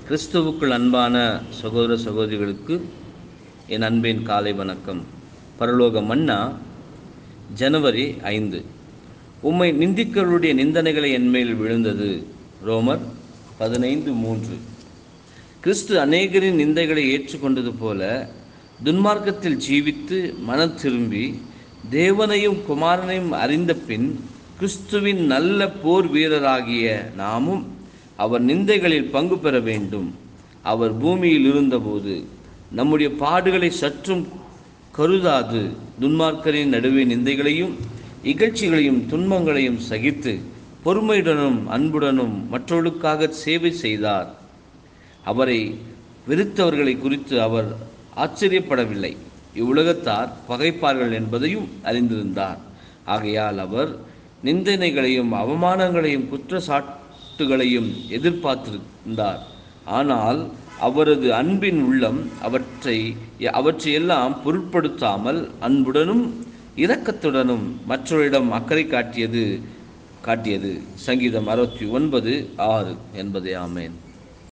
கிறிஸ்துவுக்குள் அன்பான சகோதர சகோதரிகளுக்கு என் அன்பின் காலை வணக்கம் பரலோக மன்னா ஜனவரி ஐந்து உம்மை நிந்திக்கருடைய நிந்தனைகளை என்மேல் விழுந்தது ரோமர் பதினைந்து மூன்று கிறிஸ்து அநேகரின் நிந்தைகளை ஏற்றுக்கொண்டது போல துன்மார்க்கத்தில் ஜீவித்து மனம் திரும்பி தேவனையும் குமாரனையும் அறிந்த பின் கிறிஸ்துவின் நல்ல போர் வீரராகிய நாமும் அவர் நிந்தைகளில் பங்கு பெற வேண்டும் அவர் பூமியில் இருந்தபோது நம்முடைய பாடுகளை சற்றும் கருதாது துன்மார்க்கரின் நடுவே நிந்தைகளையும் இகழ்ச்சிகளையும் துன்பங்களையும் சகித்து பொறுமையுடனும் அன்புடனும் மற்றவர்களுக்காக சேவை செய்தார் அவரை வெறுத்தவர்களை குறித்து அவர் ஆச்சரியப்படவில்லை இவ்வுலகத்தார் பகைப்பார்கள் என்பதையும் அறிந்திருந்தார் ஆகையால் அவர் நிந்தனைகளையும் அவமானங்களையும் குற்றச்சாட்டுகளையும் எதிர்பார்த்திருந்தார் ஆனால் அவரது அன்பின் உள்ளம் அவற்றை அவற்றையெல்லாம் பொருட்படுத்தாமல் அன்புடனும் இரக்கத்துடனும் மற்றவரிடம் அக்கறை காட்டியது காட்டியது சங்கீதம் அறுபத்தி ஒன்பது ஆறு என்பதே ஆமேன்